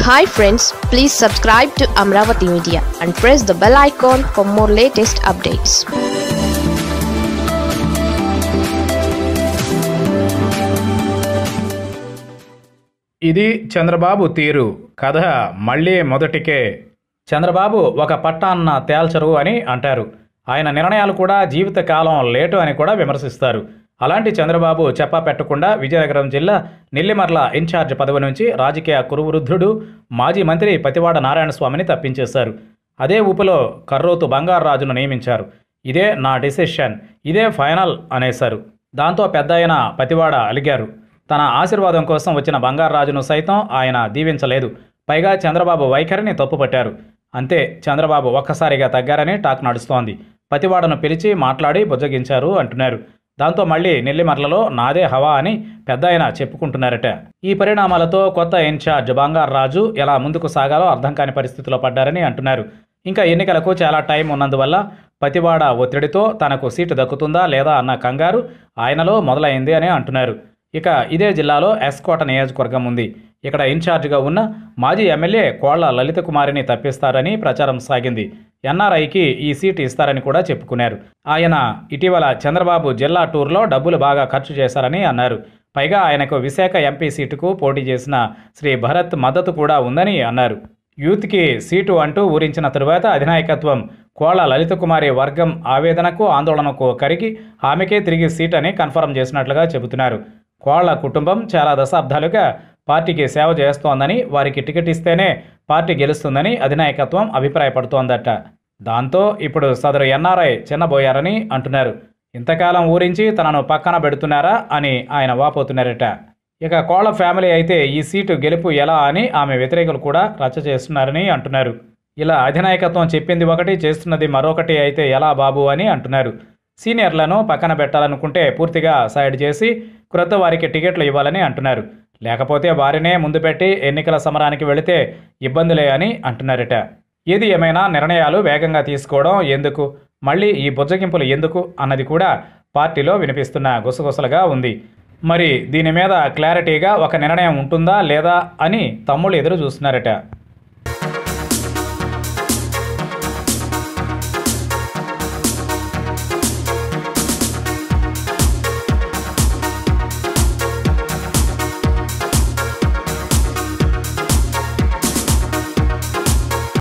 hi friends please subscribe to Amaravati media and press the bell icon for more latest updates ఇది చంద్రబాబు తీరు కథ మళ్ళీ మొదటికే చంద్రబాబు ఒక పట్టాన్న తేల్చరు అని అంటారు ఆయన నిర్ణయాలు కూడా జీవితకాలం లేటు అని కూడా విమర్శిస్తారు అలాంటి చంద్రబాబు చెప్పా పెట్టకుండా విజయనగరం జిల్లా నెల్లిమర్ల ఇన్ఛార్జ్ పదవి నుంచి రాజకీయ కురువృద్ధుడు మాజీ మంత్రి పతివాడ నారాయణ స్వామిని తప్పించేశారు అదే ఊపులో కర్రోతు బంగారాజును నియమించారు ఇదే నా డిసిషన్ ఇదే ఫైనల్ అనేశారు దాంతో పెద్ద ఆయన పతివాడ అలిగారు తన ఆశీర్వాదం కోసం వచ్చిన బంగారాజును సైతం ఆయన దీవించలేదు పైగా చంద్రబాబు వైఖరిని తప్పుపట్టారు అంతే చంద్రబాబు ఒక్కసారిగా తగ్గారని టాక్ నడుస్తోంది పతివాడను పిలిచి మాట్లాడి బుజ్జగించారు అంటున్నారు దాంతో మళ్ళీ నెల్లిమర్లలో నాదే హవా అని పెద్ద ఆయన చెప్పుకుంటున్నారట ఈ పరిణామాలతో కొత్త ఇన్ఛార్జ్ బంగారాజు ఎలా ముందుకు సాగాలో అర్థం కాని పరిస్థితిలో పడ్డారని అంటున్నారు ఇంకా ఎన్నికలకు చాలా టైం ఉన్నందువల్ల పతివాడ ఒత్తిడితో తనకు సీటు దక్కుతుందా లేదా అన్న కంగారు ఆయనలో మొదలైంది అని అంటున్నారు ఇక ఇదే జిల్లాలో ఎస్కోట నియోజకవర్గం ఉంది ఇక్కడ ఇన్ఛార్జిగా ఉన్న మాజీ ఎమ్మెల్యే కోళ్ల లలిత కుమారిని తప్పిస్తారని ప్రచారం సాగింది ఎన్ఆర్ఐకి ఈ సీటు ఇస్తారని కూడా చెప్పుకున్నారు ఆయన ఇటీవల చంద్రబాబు జిల్లా టూర్లో డబ్బులు బాగా ఖర్చు చేశారని అన్నారు పైగా ఆయనకు విశాఖ ఎంపీ సీటుకు పోటీ చేసిన శ్రీ భరత్ మద్దతు కూడా ఉందని అన్నారు యూత్కి సీటు అంటూ ఊరించిన తరువాత అధినాయకత్వం కోళ్ల లలిత కుమారి వర్గం ఆవేదనకు ఆందోళనకు కరిగి ఆమెకే తిరిగి సీట్ అని కన్ఫర్మ్ చేసినట్లుగా చెబుతున్నారు కోళ్ల కుటుంబం చాలా దశాబ్దాలుగా పార్టీకి సేవ చేస్తోందని వారికి టికెట్ ఇస్తేనే పార్టీ గెలుస్తుందని అధినాయకత్వం అభిప్రాయపడుతోందట దాంతో ఇప్పుడు సదరు ఎన్ఆర్ఐ చిన్నబోయారని అంటున్నారు ఇంతకాలం ఊరించి తనను పక్కన పెడుతున్నారా అని ఆయన వాపోతున్నారట ఇక కోళ్ల ఫ్యామిలీ అయితే ఈ సీటు గెలుపు ఎలా అని ఆమె వ్యతిరేకులు కూడా రచ్చ చేస్తున్నారని అంటున్నారు ఇలా అధినాయకత్వం చెప్పింది ఒకటి చేస్తున్నది మరొకటి అయితే ఎలా బాబు అని అంటున్నారు సీనియర్లను పక్కన పెట్టాలనుకుంటే పూర్తిగా సైడ్ చేసి క్రొత్త వారికి టికెట్లు ఇవ్వాలని అంటున్నారు లేకపోతే వారినే ముందు పెట్టి ఎన్నికల సమరానికి వెళితే ఇబ్బందులే అని అంటున్నారట ఏది ఏమైనా నిర్ణయాలు వేగంగా తీసుకోవడం ఎందుకు మళ్ళీ ఈ బుజ్జగింపులు ఎందుకు అన్నది కూడా పార్టీలో వినిపిస్తున్న గుసగుసలుగా ఉంది మరి దీని మీద క్లారిటీగా ఒక నిర్ణయం ఉంటుందా లేదా అని తమ్ముళ్ళు ఎదురు చూస్తున్నారట